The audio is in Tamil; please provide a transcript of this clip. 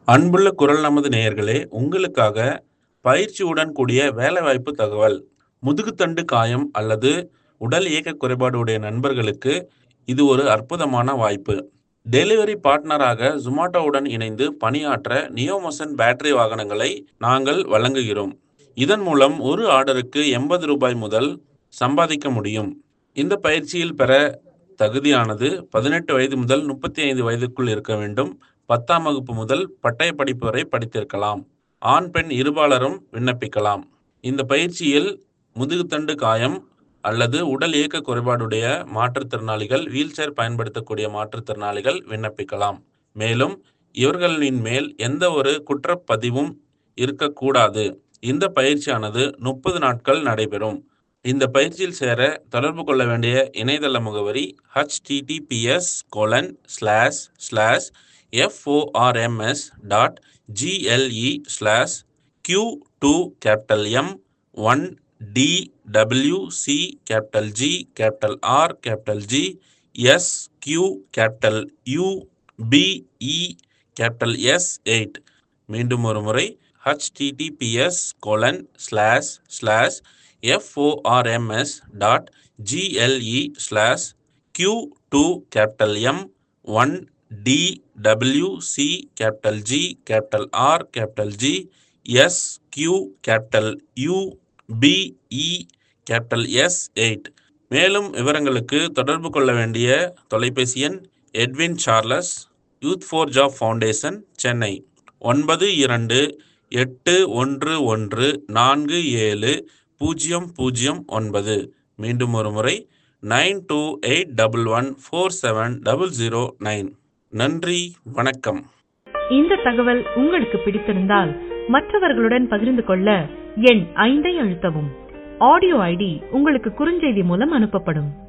அன்புள்ள குரல் நமது நேயர்களே உங்களுக்காக பயிற்சியுடன் கூடிய வேலைவாய்ப்பு தகவல் முதுகுத்தண்டு காயம் அல்லது உடல் இயக்க குறைபாடு உடைய நண்பர்களுக்கு இது ஒரு அற்புதமான வாய்ப்பு டெலிவரி பார்ட்னராக ஜொமாட்டோவுடன் இணைந்து பணியாற்ற நியோமோசன் பேட்டரி வாகனங்களை நாங்கள் வழங்குகிறோம் இதன் மூலம் ஒரு ஆர்டருக்கு எண்பது ரூபாய் முதல் சம்பாதிக்க முடியும் இந்த பயிற்சியில் பெற தகுதியானது பதினெட்டு வயது முதல் முப்பத்தி ஐந்து வயதுக்குள் இருக்க வேண்டும் பத்தாம் வகுப்பு முதல் பட்டய படிப்பு வரை படித்திருக்கலாம் ஆண் பெண் இருபாலரும் விண்ணப்பிக்கலாம் இந்த பயிற்சியில் முதுகுத்தண்டு காயம் அல்லது உடல் இயக்க குறைபாடுடைய மாற்றுத்திறனாளிகள் வீல்சேர் பயன்படுத்தக்கூடிய மாற்றுத்திறனாளிகள் விண்ணப்பிக்கலாம் மேலும் இவர்களின் மேல் எந்த ஒரு குற்றப்பதிவும் இருக்கக்கூடாது இந்த பயிற்சியானது முப்பது நாட்கள் நடைபெறும் இந்த பயிற்சியில் சேர தொடர்பு கொள்ள வேண்டிய இணையதள முகவரி HTTPS colon slash slash F O R M S dot G L E slash Q two capital M one D W C capital G capital R capital G S Q capital U P E capital S eight மீண்டும் ஒரு முறை HTTPS colon slash slash F O R M S dot G L E slash Q two capital M one D W C capital G capital R capital G S Q capital U P E capital S eight மேலும் விவரங்களுக்கு தொடர்பு கொள்ள வேண்டிய தொலைபேசி எண் Edwin Charles youth for job foundation Chennai ஒன்பது இரண்டு எட்டு ஒன்று ஒன்று நான்கு ஏழு பூஜ்ஜியம் பூஜ்ஜியம் ஒன்பது மீண்டும் ஒரு முறை nine two eight double one four seven double zero nine நன்றி வணக்கம் இந்த தகவல் உங்களுக்கு பிடித்திருந்தால் மற்றவர்களுடன் பகிர்ந்து கொள்ள எண் ஐந்தை அழுத்தவும் ஆடியோ ஐடி உங்களுக்கு குறுஞ்செய்தி மூலம் அனுப்பப்படும்